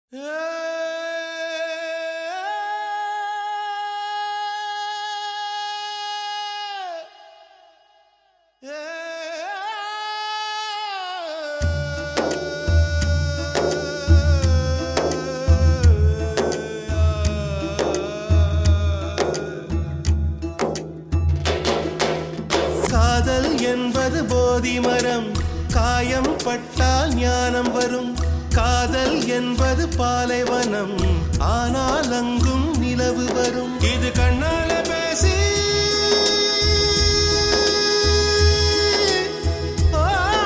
காதல் என்பது போதி மரம் காயம் பட்டால் ஞானம் வரும் காதல் என்பது பாலைவனம் ஆனால் அங்கும் நிலவு வரும் இது கண்ணால பேசி ஆ,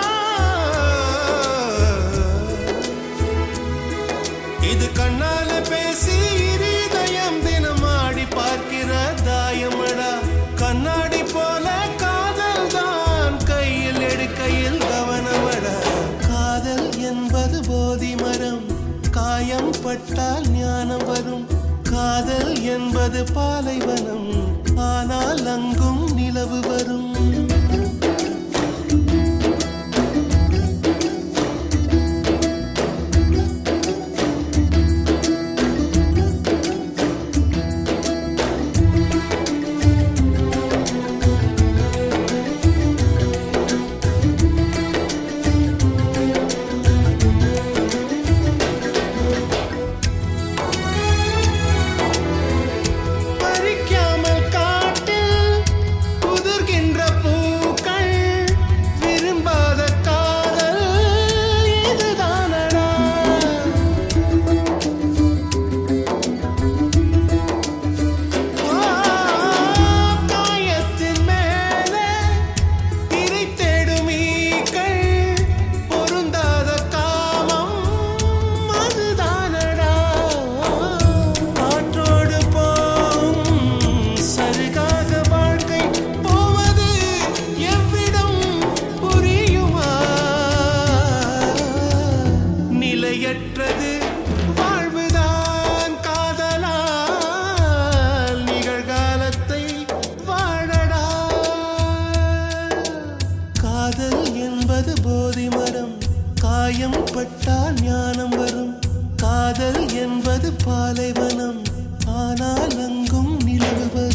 இது கண்ணால பேசி இருதயம் தினம் ஆடி பார்க்கிற தாயமடா கண்ணாடி போல காதல் தான் கையில் எடுக்கையில் கவனமடா காதல் என்பது போதி மரம் காயம் பட்டால் ஞானம் வரும் காதல் என்பது பாலைவனம் ஆனால் அங்கும் நிலவு வரும் பறிக்காமல் காட்டில் உதிர்கின்ற பூக்கள் விரும்பாத காதல் இதுதானடா ஆ, காயத்தின் மேலே இறை தேடும் ஈக்கள் பொருந்தாத காமம் அதுதானடா காற்றோடு போம் சருகாக வாழ்க்கை போவது எவ்விடம் புரியுமா நிலையற்றது வாழ்வுதான் காதலால் நிகழ்காலத்தை வாழடா காதல் என்பது போதி மரம் காயம் பட்டால் ஞானம் வரும் காதல் என்பது பாலைவனம் ஆனால் அங்கும் நிலவு வரும்